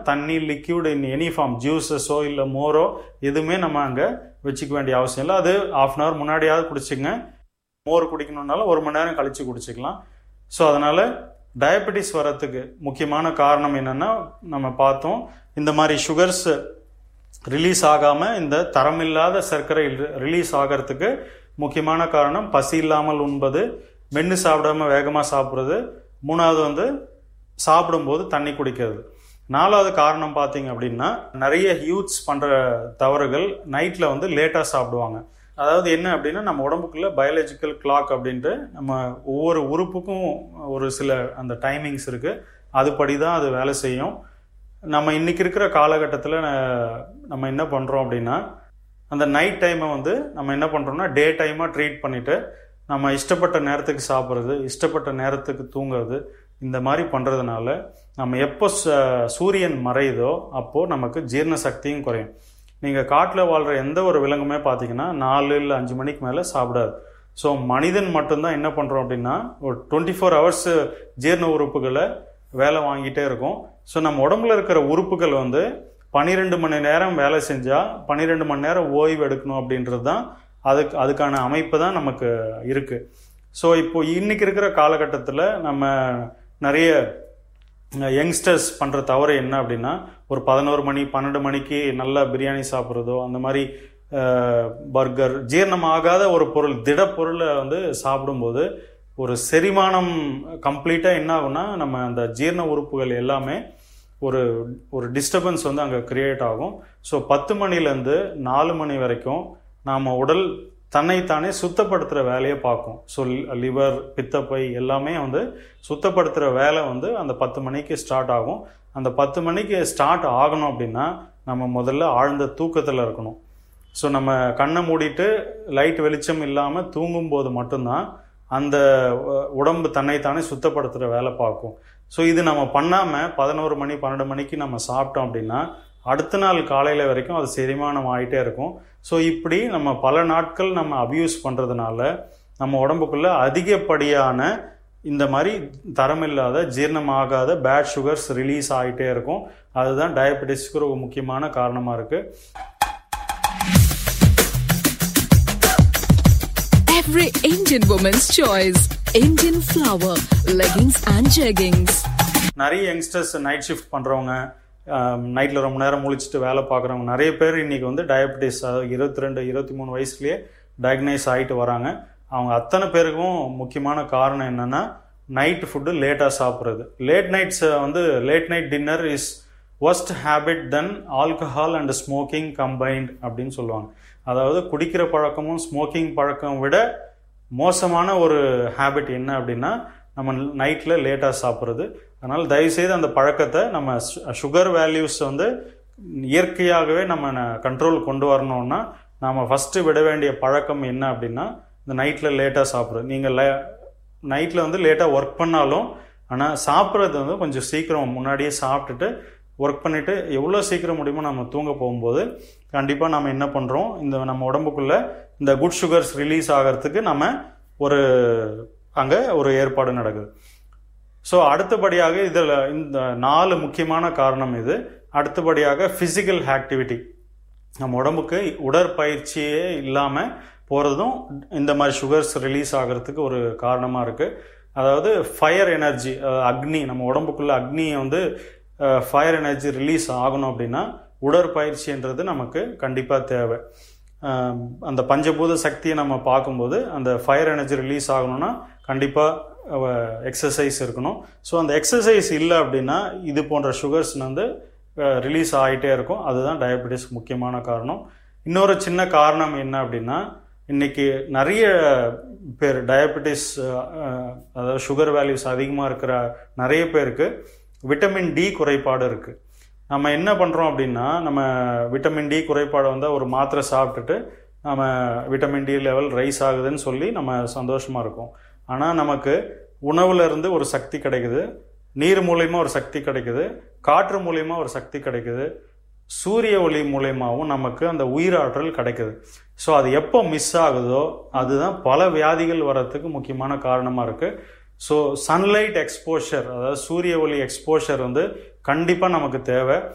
தண்ணி liquid in any form ஜூஸஸோ இல்லை மோரோ எதுவுமே நம்ம அங்கே வச்சுக்க வேண்டிய அவசியம் இல்லை அது ஆஃப் அன் ஹவர் முன்னாடியாவது குடிச்சுங்க மோர் குடிக்கணுன்னாலும் ஒரு மணி நேரம் கழித்து குடிச்சிக்கலாம் ஸோ அதனால் டயபெட்டிஸ் வரத்துக்கு முக்கியமான காரணம் என்னென்னா நம்ம பார்த்தோம் இந்த மாதிரி சுகர்ஸ் ரிலீஸ் ஆகாமல் இந்த தரமில்லாத சர்க்கரை ரிலீஸ் ஆகிறதுக்கு முக்கியமான காரணம் பசி இல்லாமல் உண்பது மென்று சாப்பிடாம வேகமாக சாப்பிட்றது மூணாவது வந்து சாப்பிடும்போது தண்ணி குடிக்கிறது நாலாவது காரணம் பார்த்தீங்க அப்படின்னா நிறைய யூத்ஸ் பண்ணுற தவறுகள் நைட்டில் வந்து லேட்டாக சாப்பிடுவாங்க அதாவது என்ன அப்படின்னா நம்ம உடம்புக்குள்ள பயாலஜிக்கல் கிளாக் அப்படின்ட்டு நம்ம ஒவ்வொரு உறுப்புக்கும் ஒரு சில அந்த டைமிங்ஸ் இருக்குது அதுபடி தான் அது வேலை செய்யும் நம்ம இன்னைக்கு இருக்கிற காலகட்டத்தில் நம்ம என்ன பண்ணுறோம் அப்படின்னா அந்த நைட் டைமை வந்து நம்ம என்ன பண்ணுறோம்னா டே டைமாக ட்ரீட் பண்ணிவிட்டு நம்ம இஷ்டப்பட்ட நேரத்துக்கு சாப்பிட்றது இஷ்டப்பட்ட நேரத்துக்கு தூங்குறது இந்த மாதிரி பண்ணுறதுனால நம்ம எப்போ சூரியன் மறையுதோ அப்போது நமக்கு ஜீரண சக்தியும் குறையும் நீங்கள் காட்டில் வாழ்கிற எந்த ஒரு விலங்குமே பார்த்தீங்கன்னா நாலு இல்லை அஞ்சு மணிக்கு மேலே சாப்பிடாது ஸோ மனிதன் மட்டும்தான் என்ன பண்ணுறோம் அப்படின்னா ஒரு டுவெண்ட்டி ஃபோர் ஹவர்ஸ் ஜீரண உறுப்புகளை வேலை வாங்கிட்டே இருக்கும் ஸோ நம்ம உடம்புல இருக்கிற உறுப்புகள் வந்து பன்னிரெண்டு மணி நேரம் வேலை செஞ்சால் பன்னிரெண்டு மணி நேரம் ஓய்வு எடுக்கணும் அப்படின்றது தான் அதுக்கு அதுக்கான அமைப்பு தான் நமக்கு இருக்குது ஸோ இப்போ இன்னைக்கு இருக்கிற காலகட்டத்தில் நம்ம நிறைய யங்ஸ்டர்ஸ் பண்ணுற தவறு என்ன அப்படின்னா ஒரு பதினோரு மணி பன்னெண்டு மணிக்கு நல்லா பிரியாணி சாப்பிட்றதோ அந்த மாதிரி பர்கர் ஜீரணமாகாத ஒரு பொருள் திட பொருளை வந்து சாப்பிடும்போது ஒரு செரிமானம் கம்ப்ளீட்டாக என்ன ஆகும்னா நம்ம அந்த ஜீரண உறுப்புகள் எல்லாமே ஒரு ஒரு டிஸ்டர்பன்ஸ் வந்து அங்கே கிரியேட் ஆகும் ஸோ பத்து மணிலேருந்து நாலு மணி வரைக்கும் நாம் உடல் தன்னைத்தானே சுத்தப்படுத்துகிற வேலையை பார்க்கும் ஸோ லிவர் பித்தப்பை எல்லாமே வந்து சுத்தப்படுத்துகிற வேலை வந்து அந்த பத்து மணிக்கு ஸ்டார்ட் ஆகும் அந்த பத்து மணிக்கு ஸ்டார்ட் ஆகணும் அப்படின்னா நம்ம முதல்ல ஆழ்ந்த தூக்கத்தில் இருக்கணும் ஸோ நம்ம கண்ணை மூடிட்டு லைட் வெளிச்சம் இல்லாமல் தூங்கும்போது மட்டும்தான் அந்த உடம்பு தன்னைத்தானே சுத்தப்படுத்துகிற வேலை பார்க்கும் ஸோ இது நம்ம பண்ணாமல் பதினோரு மணி பன்னெண்டு மணிக்கு நம்ம சாப்பிட்டோம் அப்படின்னா அடுத்த நாள் காலையில் வரைக்கும் அது செரிமானம் ஆகிட்டே இருக்கும் ஸோ இப்படி நம்ம பல நாட்கள் நம்ம அப்யூஸ் பண்ணுறதுனால நம்ம உடம்புக்குள்ள அதிகப்படியான இந்த மாதிரி தரமில்லாத ஜீரணமாகாத பேட் சுகர்ஸ் ரிலீஸ் ஆகிட்டே இருக்கும் அதுதான் டயபெட்டிஸ்க்கு ஒரு முக்கியமான காரணமாக இருக்குது Every Indian woman's choice. Indian flower, leggings and jeggings. நிறைய யங்ஸ்டர்ஸ் நைட் ஷிஃப்ட் பண்ணுறவங்க நைட்டில் ரொம்ப நேரம் முழிச்சிட்டு வேலை பார்க்குறவங்க நிறைய பேர் இன்றைக்கி வந்து டயபெட்டிஸ் அதாவது இருபத்தி ரெண்டு இருபத்தி மூணு வயசுலேயே டயக்னைஸ் ஆகிட்டு வராங்க அவங்க அத்தனை பேருக்கும் முக்கியமான காரணம் என்னென்னா நைட் ஃபுட்டு லேட்டாக சாப்பிட்றது லேட் நைட்ஸ் வந்து late night dinner is worst habit then alcohol and smoking combined அப்படின்னு சொல்லுவாங்க அதாவது குடிக்கிற பழக்கமும் ஸ்மோக்கிங் பழக்கம் விட மோசமான ஒரு ஹேபிட் என்ன அப்படின்னா நம்ம நைட்டில் லேட்டாக சாப்பிட்றது அதனால் தயவுசெய்து அந்த பழக்கத்தை நம்ம சுகர் வேல்யூஸ் வந்து இயற்கையாகவே நம்ம கண்ட்ரோல் கொண்டு வரணும்னா நாம் ஃபஸ்ட்டு விட வேண்டிய பழக்கம் என்ன அப்படின்னா இந்த நைட்டில் லேட்டாக சாப்பிட்றது நீங்கள் லே நைட்டில் வந்து லேட்டாக ஒர்க் பண்ணாலும் ஆனால் சாப்பிட்றது வந்து கொஞ்சம் சீக்கிரம் முன்னாடியே சாப்பிட்டுட்டு ஒர்க் பண்ணிவிட்டு எவ்வளோ சீக்கிரம் முடியுமோ நம்ம தூங்க போகும்போது கண்டிப்பாக நம்ம என்ன பண்ணுறோம் இந்த நம்ம உடம்புக்குள்ளே இந்த குட் சுகர்ஸ் ரிலீஸ் ஆகிறதுக்கு நம்ம ஒரு அங்கே ஒரு ஏற்பாடு நடக்குது ஸோ அடுத்தபடியாக இதில் இந்த நாலு முக்கியமான காரணம் இது அடுத்தபடியாக ஃபிசிக்கல் ஆக்டிவிட்டி நம்ம உடம்புக்கு உடற்பயிற்சியே இல்லாமல் போகிறதும் இந்த மாதிரி சுகர்ஸ் ரிலீஸ் ஆகிறதுக்கு ஒரு காரணமாக இருக்குது அதாவது ஃபயர் எனர்ஜி அக்னி நம்ம உடம்புக்குள்ள அக்னியை வந்து ஃபயர் எனர்ஜி ரிலீஸ் ஆகணும் அப்படின்னா உடற்பயிற்சின்றது நமக்கு கண்டிப்பாக தேவை அந்த பஞ்சபூத சக்தியை நம்ம பார்க்கும்போது அந்த ஃபயர் எனர்ஜி ரிலீஸ் ஆகணும்னா கண்டிப்பாக எக்ஸசைஸ் இருக்கணும் ஸோ அந்த எக்ஸசைஸ் இல்லை அப்படின்னா இது போன்ற சுகர்ஸ் வந்து ரிலீஸ் ஆகிட்டே இருக்கும் அதுதான் டயபெட்டிஸ் முக்கியமான காரணம் இன்னொரு சின்ன காரணம் என்ன அப்படின்னா இன்னைக்கு நிறைய பேர் டயபெட்டிஸ் அதாவது சுகர் வேல்யூஸ் அதிகமாக இருக்கிற நிறைய பேருக்கு விட்டமின் டி குறைபாடு இருக்குது நம்ம என்ன பண்ணுறோம் அப்படின்னா நம்ம விட்டமின் டி குறைபாடு வந்தால் ஒரு மாத்திரை சாப்பிட்டுட்டு நம்ம விட்டமின் டி லெவல் ரைஸ் ஆகுதுன்னு சொல்லி நம்ம சந்தோஷமாக இருக்கோம் ஆனால் நமக்கு உணவுல இருந்து ஒரு சக்தி கிடைக்குது நீர் மூலயமா ஒரு சக்தி கிடைக்குது காற்று மூலயமா ஒரு சக்தி கிடைக்குது சூரிய ஒளி மூலயமாவும் நமக்கு அந்த உயிராற்றல் கிடைக்குது ஸோ அது எப்போ மிஸ் ஆகுதோ அதுதான் பல வியாதிகள் வர்றதுக்கு முக்கியமான காரணமாக இருக்குது ஸோ சன்லைட் எக்ஸ்போஷர் அதாவது சூரிய ஒளி எக்ஸ்போஷர் வந்து கண்டிப்பாக நமக்கு தேவை